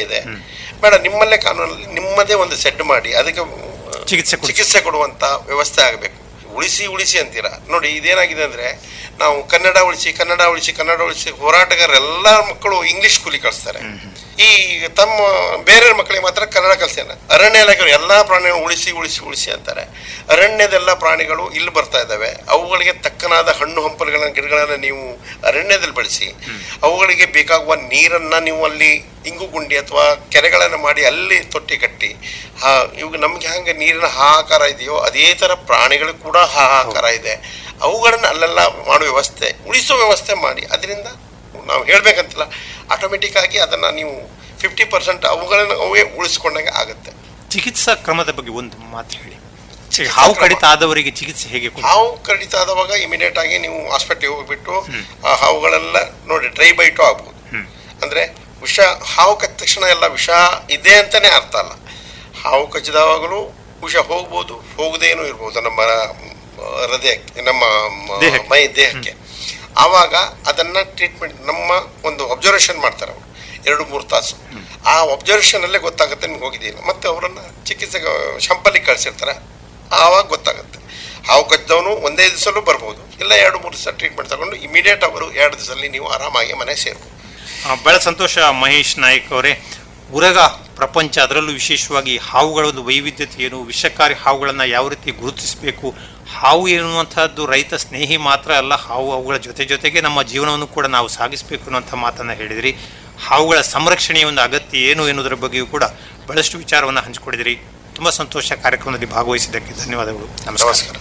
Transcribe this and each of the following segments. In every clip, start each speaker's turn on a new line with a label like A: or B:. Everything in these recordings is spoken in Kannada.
A: ಇದೆ ಬೇಡ ನಿಮ್ಮಲ್ಲೇ ಕಾನೂನಲ್ಲಿ ನಿಮ್ಮದೇ ಒಂದು ಸೆಡ್ ಮಾಡಿ ಅದಕ್ಕೆ
B: ಚಿಕಿತ್ಸೆ ಕೊಡಿ.
A: ಚಿಕಿತ್ಸೆ ಕೊಡುವಂತ ವ್ಯವಸ್ಥೆ ಆಗಬೇಕು ಉಳಿಸಿ ಉಳಿಸಿ ಅಂತೀರಾ ನೋಡಿ ಇದೇನಾಗಿದೆ ಅಂದ್ರೆ ನಾವು ಕನ್ನಡ ಉಳಿಸಿ ಕನ್ನಡ ಉಳಿಸಿ ಕನ್ನಡ ಉಳಿಸಿ ಹೋರಾಟಗಾರ ಎಲ್ಲ ಮಕ್ಕಳು ಇಂಗ್ಲಿಷ್ ಸ್ಕೂಲಿಗೆ ಕಳಿಸ್ತಾರೆ ಈ ತಮ್ಮ ಬೇರೆ ಮಕ್ಕಳಿಗೆ ಮಾತ್ರ ಕನ್ನಡ ಕಲಿಸ್ತಾರೆ ಅರಣ್ಯ ಇಲಾಖೆಯವರು ಎಲ್ಲಾ ಪ್ರಾಣಿಗಳನ್ನು ಉಳಿಸಿ ಉಳಿಸಿ ಉಳಿಸಿ ಅಂತಾರೆ ಅರಣ್ಯದೆಲ್ಲ ಪ್ರಾಣಿಗಳು ಇಲ್ಲಿ ಬರ್ತಾ ಇದ್ದಾವೆ ಅವುಗಳಿಗೆ ತಕ್ಕನಾದ ಹಣ್ಣು ಹಂಪಲುಗಳನ್ನ ಗಿಡಗಳನ್ನ ನೀವು ಅರಣ್ಯದಲ್ಲಿ ಬೆಳೆಸಿ ಅವುಗಳಿಗೆ ಬೇಕಾಗುವ ನೀರನ್ನ ನೀವು ಅಲ್ಲಿ ಇಂಗು ಗುಂಡಿ ಅಥವಾ ಕೆರೆಗಳನ್ನು ಮಾಡಿ ಅಲ್ಲಿ ತೊಟ್ಟಿ ಕಟ್ಟಿ ಹಾ ಇವಾಗ ನಮ್ಗೆ ಹಂಗೆ ನೀರಿನ ಹಾಹಾಕಾರ ಇದೆಯೋ ಅದೇ ಥರ ಪ್ರಾಣಿಗಳು ಕೂಡ ಹಾಹಾಕಾರ ಇದೆ ಅವುಗಳನ್ನ ಅಲ್ಲೆಲ್ಲ ಮಾಡೋ ವ್ಯವಸ್ಥೆ ಉಳಿಸೋ ವ್ಯವಸ್ಥೆ ಮಾಡಿ ಅದರಿಂದ ನಾವು ಹೇಳ್ಬೇಕಂತಿಲ್ಲ ಆಟೋಮೆಟಿಕ್ ಆಗಿ ಅದನ್ನ ನೀವು ಫಿಫ್ಟಿ ಪರ್ಸೆಂಟ್ ಅವುಗಳನ್ನ ಅವೇ ಉಳಿಸ್ಕೊಂಡಾಗ ಆಗುತ್ತೆ
B: ಚಿಕಿತ್ಸಾ ಕ್ರಮದ ಬಗ್ಗೆ ಒಂದು ಮಾತು ಹೇಳಿ ಹಾವು ಕಡಿತ ಆದವರಿಗೆ ಚಿಕಿತ್ಸೆ ಹೇಗೆ ಕೊಡಿ
A: ಹಾವು ಕಡಿತ ಆದವಾಗ ಇಮಿಡಿಯೇಟ್ ಆಗಿ ನೀವು ಹಾಸ್ಪಿಟ್ಲಿಗೆ ಹೋಗ್ಬಿಟ್ಟು ಆ ಹಾವುಗಳೆಲ್ಲ ನೋಡಿ ಡ್ರೈ ಬೈಟು ಆಗ್ಬೋದು ಅಂದ್ರೆ ವಿಷ ಹಾವು ಕಚ್ಚಿದ ತಕ್ಷಣ ಎಲ್ಲ ವಿಷ ಇದೆ ಅಂತಾನೆ ಅರ್ಥ ಅಲ್ಲ ಹಾವು ಕಚ್ಚಿದವಾಗಲೂ ವಿಷ ಹೋಗ್ಬೋದು ಹೋಗದೇನೂ ಇರ್ಬೋದು ನಮ್ಮ ಮ, ಹೃದಯಕ್ಕೆ ನಮ್ಮ ಮ,
B: ದೇಹಕ್ಕೆ.
A: ಮೈ ದೇಹಕ್ಕೆ ಆವಾಗ ಅದನ್ನ ಟ್ರೀಟ್ಮೆಂಟ್ ನಮ್ಮ ಒಂದು ಅಬ್ಸರ್ವೇಷನ್ ಮಾಡ್ತಾರೆ ಅವರು ಎರಡು ಮೂರು ತಾಸು ಆ ಅಬ್ಸರ್ವೇಷನ್ ಅಲ್ಲೇ ಗೊತ್ತಾಗುತ್ತೆ ನಿಮ್ಗೆ ಹೋಗಿದೆಯಲ್ಲ ಮತ್ತೆ ಅವರನ್ನ ಚಿಕಿತ್ಸೆಗೆ ಶಂಪಲ್ಲಿಗೆ ಕಳಿಸಿರ್ತಾರೆ ಆವಾಗ ಗೊತ್ತಾಗುತ್ತೆ ಹಾವು ಕಚ್ಚಿದವನು ಒಂದೇ ದಿವಸಲ್ಲೂ ಬರ್ಬೋದು ಇಲ್ಲ ಎರಡು ಮೂರು ದಿವಸ ಟ್ರೀಟ್ಮೆಂಟ್ ತಗೊಂಡು ಇಮಿಡಿಯೇಟ್ ಅವರು ಎರಡು ದಿವಸದಲ್ಲಿ ನೀವು ಆರಾಮಾಗಿ ಮನೆ ಸೇರ್ಬೋದು
B: ಆ, ಬಹಳ ಸಂತೋಷ ಮಹೇಶ್ ನಾಯ್ಕ್ ಅವರೇ ಉರಗ ಪ್ರಪಂಚ ಅದರಲ್ಲೂ ವಿಶೇಷವಾಗಿ ಹಾವುಗಳ ಒಂದು ವೈವಿಧ್ಯತೆ ಏನು ವಿಷಕಾರಿ ಹಾವುಗಳನ್ನು ಯಾವ ರೀತಿ ಗುರುತಿಸಬೇಕು ಹಾವು ಎನ್ನುವಂಥದ್ದು ರೈತ ಸ್ನೇಹಿ ಮಾತ್ರ ಅಲ್ಲ ಹಾವು ಅವುಗಳ ಜೊತೆ ಜೊತೆಗೆ ನಮ್ಮ ಜೀವನವನ್ನು ಕೂಡ ನಾವು ಸಾಗಿಸಬೇಕು ಅನ್ನುವಂಥ ಮಾತನ್ನು ಹೇಳಿದಿರಿ ಹಾವುಗಳ ಸಂರಕ್ಷಣೆಯ ಒಂದು ಅಗತ್ಯ ಏನು ಎನ್ನುವುದರ ಬಗ್ಗೆಯೂ ಕೂಡ ಬಹಳಷ್ಟು ವಿಚಾರವನ್ನು ಹಂಚಿಕೊಂಡಿದಿರಿ ತುಂಬ ಸಂತೋಷ ಕಾರ್ಯಕ್ರಮದಲ್ಲಿ ಭಾಗವಹಿಸಿದ್ದಕ್ಕೆ ಧನ್ಯವಾದಗಳು ನಮಸ್ಕಾರ
A: ನಮಸ್ಕಾರ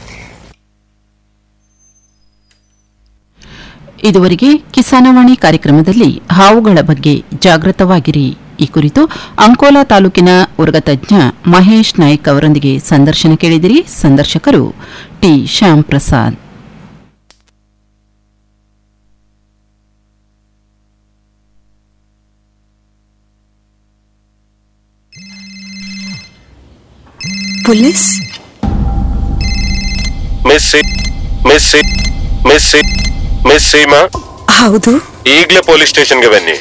C: ಇದುವರೆಗೆ ಕಿಸಾನವಾಣಿ ಕಾರ್ಯಕ್ರಮದಲ್ಲಿ ಹಾವುಗಳ ಬಗ್ಗೆ ಜಾಗೃತವಾಗಿರಿ ಈ ಕುರಿತು ಅಂಕೋಲಾ ತಾಲೂಕಿನ ಉರ್ಗತಜ್ಞ ಮಹೇಶ್ ನಾಯ್ಕ್ ಅವರೊಂದಿಗೆ ಸಂದರ್ಶನ ಕೇಳಿದಿರಿ ಸಂದರ್ಶಕರು T Shyam Prasad
D: police
E: miss C miss C miss C miss Seema
D: ಹೌದು
E: ಈಗಲೇ ಪೊಲೀಸ್ ಸ್ಟೇಷನ್ಗೆ ಬನ್ನಿ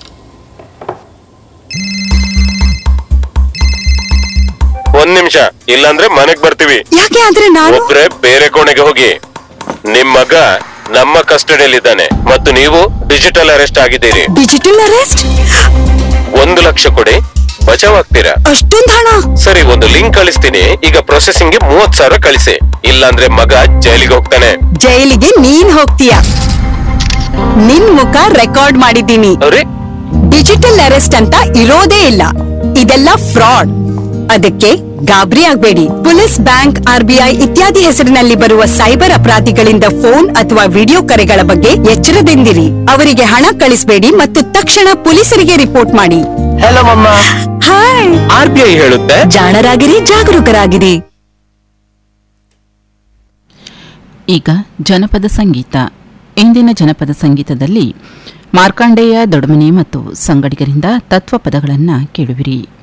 E: ಒಂದ್ ನಿಮಿಷ ಇಲ್ಲಾಂದ್ರೆ ಮನೆಗ್ ಬರ್ತೀವಿ
D: ಯಾಕೆ ಆದ್ರೆ ನಾನು
E: ಒಬ್ರೆ ಬೇರೆ ಕೋಣೆಗೆ ಹೋಗಿ ನಿಮ್ ಮಗ ನಮ್ಮ ಕಸ್ಟಡಿಯಲ್ಲಿದ್ದಾನೆ ಮತ್ತು ನೀವು ಡಿಜಿಟಲ್ ಅರೆಸ್ಟ್ ಆಗಿದ್ದೀರಿ
D: ಡಿಜಿಟಲ್ ಅರೆಸ್ಟ್
E: ಒಂದು ಲಕ್ಷ ಕೊಡಿ ಬಚಾವ್ ಆಗ್ತೀರಾ
D: ಅಷ್ಟೊಂದ್ ಹಣ
E: ಸರಿ ಒಂದು ಲಿಂಕ್ ಕಳಿಸ್ತೀನಿ ಈಗ ಪ್ರೊಸೆಸಿಂಗ್ ಗೆ ಮೂವತ್ ಸಾವಿರ ಕಳಿಸಿ ಇಲ್ಲಾಂದ್ರೆ ಮಗ ಜೈಲಿಗೆ ಹೋಗ್ತಾನೆ
D: ಜೈಲಿಗೆ ನೀನ್ ಹೋಗ್ತೀಯ ನಿನ್ ಮುಖ ರೆಕಾರ್ಡ್ ಮಾಡಿದ್ದೀನಿ
E: ಅವ್ರಿ
D: ಡಿಜಿಟಲ್ ಅರೆಸ್ಟ್ ಅಂತ ಇರೋದೇ ಇಲ್ಲ ಇದೆಲ್ಲ ಫ್ರಾಡ್ ಅದಕ್ಕೆ ಗಾಬರಿ ಆಗ್ಬೇಡಿ ಪೊಲೀಸ್ ಬ್ಯಾಂಕ್ ಆರ್ಬಿಐ ಇತ್ಯಾದಿ ಹೆಸರಿನಲ್ಲಿ ಬರುವ ಸೈಬರ್ ಅಪರಾಧಿಗಳಿಂದ ಫೋನ್ ಅಥವಾ ವಿಡಿಯೋ ಕರೆಗಳ ಬಗ್ಗೆ ಎಚ್ಚರದಿಂದಿರಿ ಅವರಿಗೆ ಹಣ ಕಳಿಸಬೇಡಿ ಮತ್ತು ತಕ್ಷಣ ಪೊಲೀಸರಿಗೆ ರಿಪೋರ್ಟ್ ಮಾಡಿ
E: ಹಲೋ ಮಮ್ಮ
D: ಹಾಯ್
E: ಆರ್ ಬಿ ಐ ಹೇಳುತ್ತೆ
D: ಜಾಣರಾಗಿರಿ ಜಾಗರೂಕರಾಗಿರಿ
C: ಈಗ ಜನಪದ ಸಂಗೀತ ಇಂದಿನ ಜನಪದ ಸಂಗೀತದಲ್ಲಿ ಮಾರ್ಕಾಂಡೇಯ ದೊಡಮನಿ ಮತ್ತು ಸಂಗಡಿಗರಿಂದ ತತ್ವಪದಗಳನ್ನು ಕೇಳುವಿರಿ